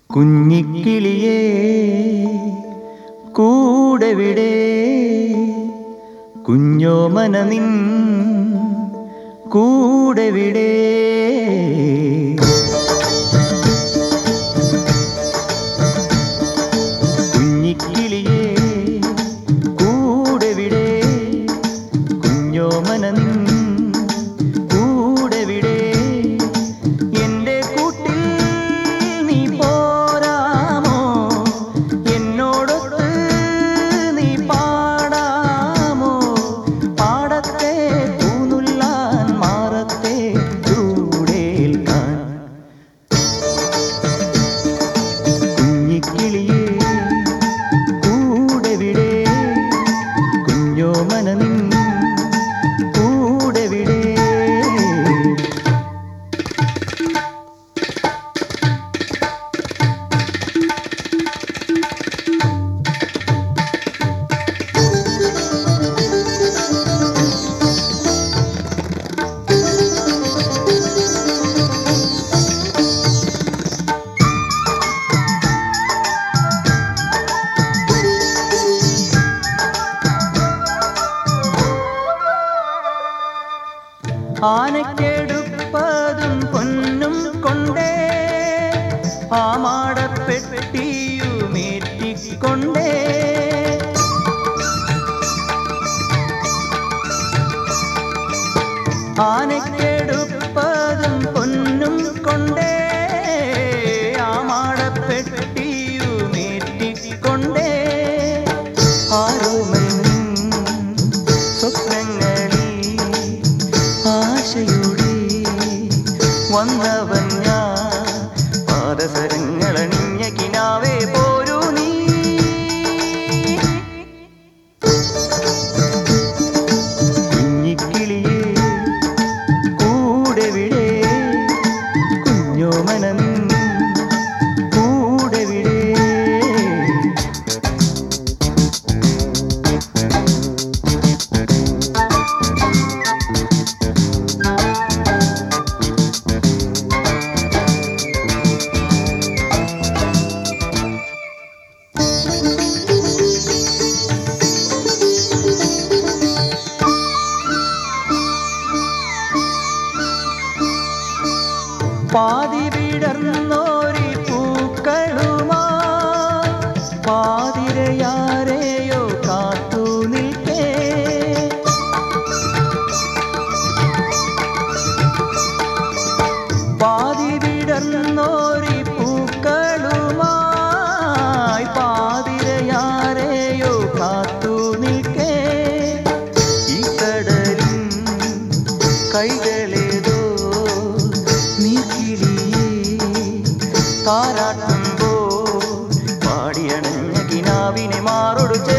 കുഞ്ഞിക്കിളിയേ കൂടെവിടെ കുഞ്ഞോമന നിൻ കൂടെവിടെ കുഞ്ഞിക്കിളിയേ കൂടെവിടെ കുഞ്ഞോമന നിൻ കൂടെവിടെ എന്റെ കൂട്ടിൽ നീ പോരാമോ എന്നോടൊത്ത് നീ പാടാമോ പാടത്തെ പൂനുല്ലാൻ മാറത്തെ ചൂടേൽക്കാൻ കുഞ്ഞിക്കിളിയേ കൂടെവിടെ കുഞ്ഞോമന നിൻ കൂടെവിടെ ആനക്കെടുപ്പതും പൊന്നും കൊണ്ടേ ആമാടപ്പെട്ടിയുമേറ്റിക്കൊണ്ടേ ആനക്കെടുപ്പതും പൊന്നും കൊണ്ടേ ആമാടപ്പെട്ടിയുമേറ്റിക്കൊണ്ടേ ആരോമൽ സ്വപ്നങ്ങളിൽ ആശയോടെ വന്നവൻ ഞാൻ പാദസരങ്ങളണിഞ്ഞ കിനാവേ പോരൂ നീ കുഞ്ഞിക്കിളിയേ കൂടെവിടെ കുഞ്ഞോമനൻ കൂടെവിടെ പാതി വിടർന്നോരി പൂക്കളുമാ പാതിരയാരെയോ കാത്തു നിൽക്കേ പാതി വിടർന്നോരി പൂക്കളുമായി പാതിരയാരെയോ കാത്തു നിൽക്കേ ഈ കടലിൻ കൈകളേതോ നീക്കിളിയേ താരാട്ടുമ്പോൾ പാടിയണഞ്ഞ കിനാവിനെ മാറൊടു ചേ